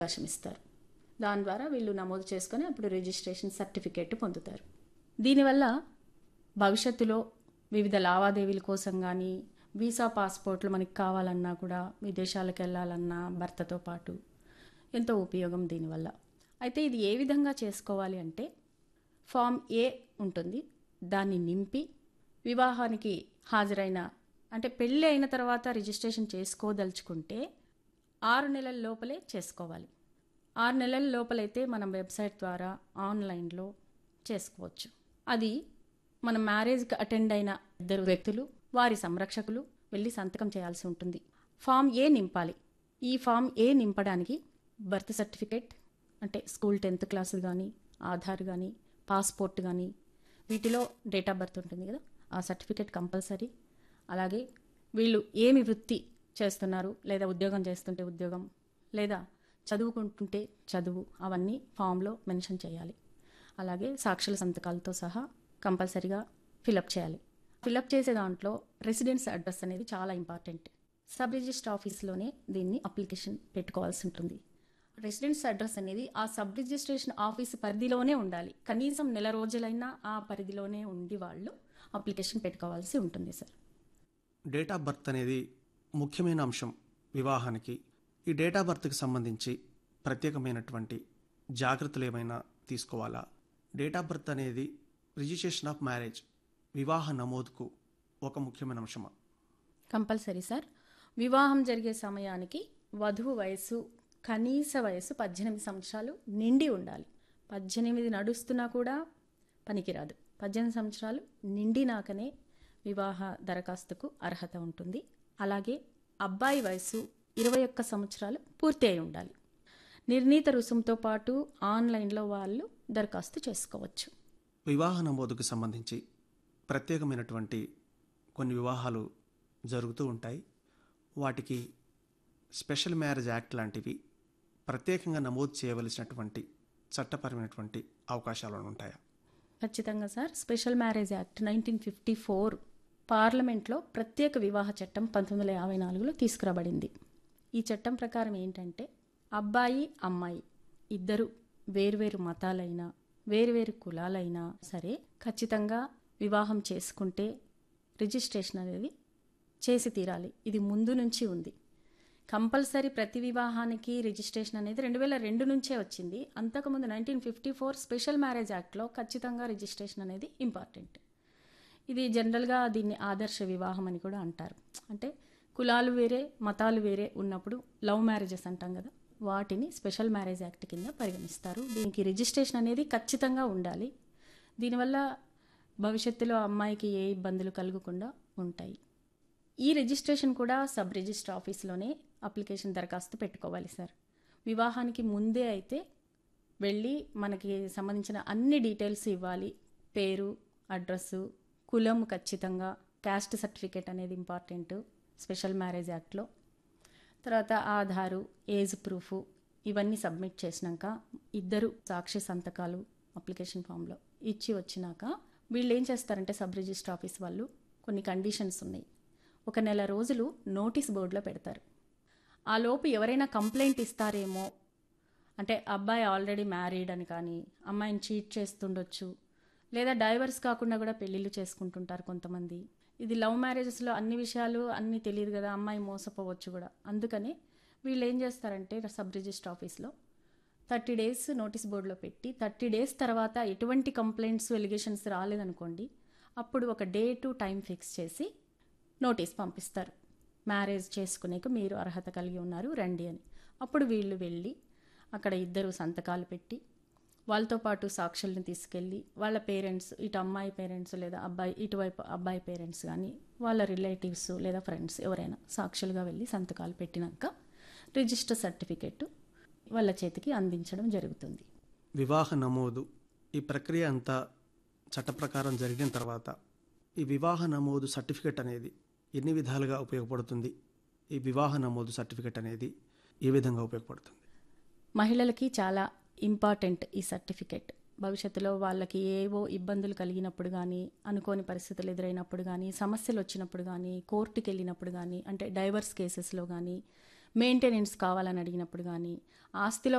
అవకాశం ఇస్తారు దాని ద్వారా వీళ్ళు నమోదు చేసుకొని అప్పుడు రిజిస్ట్రేషన్ సర్టిఫికేట్ పొందుతారు దీనివల్ల భవిష్యత్తులో వివిధ లావాదేవీల కోసం కానీ వీసా పాస్పోర్ట్లు మనకి కావాలన్నా కూడా విదేశాలకు వెళ్ళాలన్నా భర్తతో పాటు ఎంతో ఉపయోగం దీనివల్ల అయితే ఇది ఏ విధంగా చేసుకోవాలి అంటే ఫామ్ ఏ ఉంటుంది దాన్ని నింపి వివాహానికి హాజరైన అంటే పెళ్ళి అయిన తర్వాత రిజిస్ట్రేషన్ చేసుకోదలుచుకుంటే ఆరు నెలల లోపలే చేసుకోవాలి ఆరు నెలల లోపలైతే మనం వెబ్సైట్ ద్వారా ఆన్లైన్లో చేసుకోవచ్చు అది మన మ్యారేజ్కి అటెండ్ అయిన ఇద్దరు వ్యక్తులు వారి సంరక్షకులు వెళ్ళి సంతకం చేయాల్సి ఉంటుంది ఫామ్ ఏ నింపాలి ఈ ఫామ్ ఏ నింపడానికి బర్త్ సర్టిఫికేట్ అంటే స్కూల్ టెన్త్ క్లాస్ కానీ ఆధార్ కానీ పాస్పోర్ట్ కానీ వీటిలో డేట్ ఆఫ్ బర్త్ ఉంటుంది కదా ఆ సర్టిఫికేట్ కంపల్సరీ అలాగే వీళ్ళు ఏమి వృత్తి చేస్తున్నారు లేదా ఉద్యోగం చేస్తుంటే ఉద్యోగం లేదా చదువుకుంటుంటే చదువు అవన్నీ ఫామ్లో మెన్షన్ చేయాలి అలాగే సాక్షుల సంతకాలతో సహా కంపల్సరీగా ఫిలప్ చేయాలి ఫిలప్ చేసే దాంట్లో రెసిడెన్స్ అడ్రస్ అనేది చాలా ఇంపార్టెంట్ సబ్ రిజిస్టర్ ఆఫీస్లోనే దీన్ని అప్లికేషన్ పెట్టుకోవాల్సి ఉంటుంది రెసిడెన్స్ అడ్రస్ అనేది ఆ సబ్ రిజిస్ట్రేషన్ ఆఫీస్ పరిధిలోనే ఉండాలి కనీసం నెల రోజులైనా ఆ పరిధిలోనే ఉండి వాళ్ళు అప్లికేషన్ పెట్టుకోవాల్సి ఉంటుంది సార్ డేట్ ఆఫ్ బర్త్ అనేది ముఖ్యమైన అంశం వివాహానికి ఈ డేట్ ఆఫ్ బర్త్కి సంబంధించి ప్రత్యేకమైనటువంటి జాగ్రత్తలు ఏమైనా తీసుకోవాలా డేట్ ఆఫ్ బర్త్ అనేది రిజిస్ట్రేషన్ ఆఫ్ మ్యారేజ్ వివాహ నమోదుకు ఒక ముఖ్యమైన అంశమా కంపల్సరీ సార్ వివాహం జరిగే సమయానికి వధువు వయసు కనీస వయసు పద్దెనిమిది సంవత్సరాలు నిండి ఉండాలి పద్దెనిమిది నడుస్తున్నా కూడా పనికిరాదు పద్దెనిమిది సంవత్సరాలు నిండినాకనే వివాహ దరఖాస్తుకు అర్హత ఉంటుంది అలాగే అబ్బాయి వయసు ఇరవై ఒక్క సంవత్సరాలు పూర్తి అయి ఉండాలి నిర్ణీత రుసుముతో పాటు ఆన్లైన్లో వాళ్ళు దరఖాస్తు చేసుకోవచ్చు వివాహ నమోదుకు సంబంధించి ప్రత్యేకమైనటువంటి కొన్ని వివాహాలు జరుగుతూ ఉంటాయి వాటికి స్పెషల్ మ్యారేజ్ యాక్ట్ లాంటివి ప్రత్యేకంగా నమోదు చేయవలసినటువంటి చట్టపరమైనటువంటి అవకాశాలు ఉంటాయా ఖచ్చితంగా sir special marriage act nineteen fifty four పార్లమెంట్లో ప్రత్యేక వివాహ చట్టం పంతొమ్మిది వందల యాభై నాలుగులో తీసుకురాబడింది ఈ చట్టం ప్రకారం ఏంటంటే అబ్బాయి అమ్మాయి ఇద్దరు వేర్వేరు మతాలైనా వేర్వేరు కులాలైనా సరే ఖచ్చితంగా వివాహం చేసుకుంటే రిజిస్ట్రేషన్ అనేది చేసి తీరాలి ఇది ముందు నుంచి ఉంది కంపల్సరీ ప్రతి వివాహానికి రిజిస్ట్రేషన్ అనేది రెండు వేల రెండు నుంచే వచ్చింది అంతకుముందు nineteen fifty four special marriage యాక్ట్లో ఖచ్చితంగా రిజిస్ట్రేషన్ అనేది ఇంపార్టెంట్ ఇది జనరల్గా దీన్ని ఆదర్శ వివాహం అని కూడా అంటారు అంటే కులాలు వేరే మతాలు వేరే ఉన్నప్పుడు లవ్ మ్యారేజెస్ అంటాం కదా వాటిని స్పెషల్ మ్యారేజ్ యాక్ట్ కింద పరిగణిస్తారు దీనికి రిజిస్ట్రేషన్ అనేది ఖచ్చితంగా ఉండాలి దీనివల్ల భవిష్యత్తులో అమ్మాయికి ఏ ఇబ్బందులు కలగకుండా ఉంటాయి ఈ రిజిస్ట్రేషన్ కూడా సబ్ రిజిస్టర్ ఆఫీస్లోనే అప్లికేషన్ దరఖాస్తు పెట్టుకోవాలి సార్ వివాహానికి ముందే అయితే వెళ్ళి మనకి సంబంధించిన అన్ని డీటెయిల్స్ ఇవ్వాలి పేరు అడ్రస్సు కులం ఖచ్చితంగా క్యాస్ట్ సర్టిఫికేట్ అనేది ఇంపార్టెంట్ స్పెషల్ మ్యారేజ్ యాక్ట్లో తర్వాత ఆధారు ఏజ్ ప్రూఫ్ ఇవన్నీ సబ్మిట్ చేసినాక ఇద్దరు సాక్షి సంతకాలు అప్లికేషన్ ఫామ్లో ఇచ్చి వచ్చినాక వీళ్ళు ఏం చేస్తారంటే సబ్ రిజిస్టర్ ఆఫీస్ వాళ్ళు కొన్ని కండిషన్స్ ఉన్నాయి ఒక నెల రోజులు నోటీస్ బోర్డులో పెడతారు ఆ లోపు ఎవరైనా కంప్లైంట్ ఇస్తారేమో అంటే అబ్బాయి ఆల్రెడీ మ్యారీడ్ అని కానీ అమ్మాయిని చీట్ చేస్తుండొచ్చు లేదా డైవర్స్ కాకుండా కూడా పెళ్ళిళ్ళు చేసుకుంటుంటారు కొంతమంది ఇది లవ్ మ్యారేజెస్లో అన్ని విషయాలు అన్నీ తెలియదు కదా అమ్మాయి మోసపోవచ్చు కూడా అందుకని వీళ్ళు ఏం చేస్తారంటే సబ్ రిజిస్టర్ ఆఫీస్లో థర్టీ డేస్ నోటీస్ బోర్డులో పెట్టి థర్టీ డేస్ తర్వాత ఎటువంటి కంప్లైంట్స్ ఎలిగేషన్స్ రాలేదనుకోండి అప్పుడు ఒక డే టు టైం ఫిక్స్ చేసి నోటీస్ పంపిస్తారు మ్యారేజ్ చేసుకునేకు మీరు అర్హత కలిగి ఉన్నారు రండి అని అప్పుడు వీళ్ళు వెళ్ళి అక్కడ ఇద్దరు సంతకాలు పెట్టి వాళ్ళతో పాటు సాక్షుల్ని తీసుకెళ్ళి వాళ్ళ పేరెంట్స్ ఇటు అమ్మాయి పేరెంట్స్ లేదా అబ్బాయి ఇటువైపు అబ్బాయి పేరెంట్స్ కానీ వాళ్ళ రిలేటివ్స్ లేదా ఫ్రెండ్స్ ఎవరైనా సాక్షులుగా వెళ్ళి సంతకాలు పెట్టినాక రిజిస్టర్ సర్టిఫికెట్ వాళ్ళ చేతికి అందించడం జరుగుతుంది వివాహ నమోదు ఈ ప్రక్రియ అంతా చట్ట ప్రకారం జరిగిన తర్వాత ఈ వివాహ నమోదు సర్టిఫికెట్ అనేది ఎన్ని విధాలుగా ఉపయోగపడుతుంది ఈ వివాహ నమోదు సర్టిఫికెట్ అనేది ఏ విధంగా ఉపయోగపడుతుంది మహిళలకి చాలా ఇంపార్టెంట్ ఈ సర్టిఫికెట్ భవిష్యత్తులో వాళ్ళకి ఏవో ఇబ్బందులు కలిగినప్పుడు కానీ అనుకోని పరిస్థితులు ఎదురైనప్పుడు కానీ సమస్యలు వచ్చినప్పుడు కానీ కోర్టుకి వెళ్ళినప్పుడు కానీ అంటే డైవర్స్ కేసెస్లో కానీ మెయింటెనెన్స్ కావాలని అడిగినప్పుడు కానీ ఆస్తిలో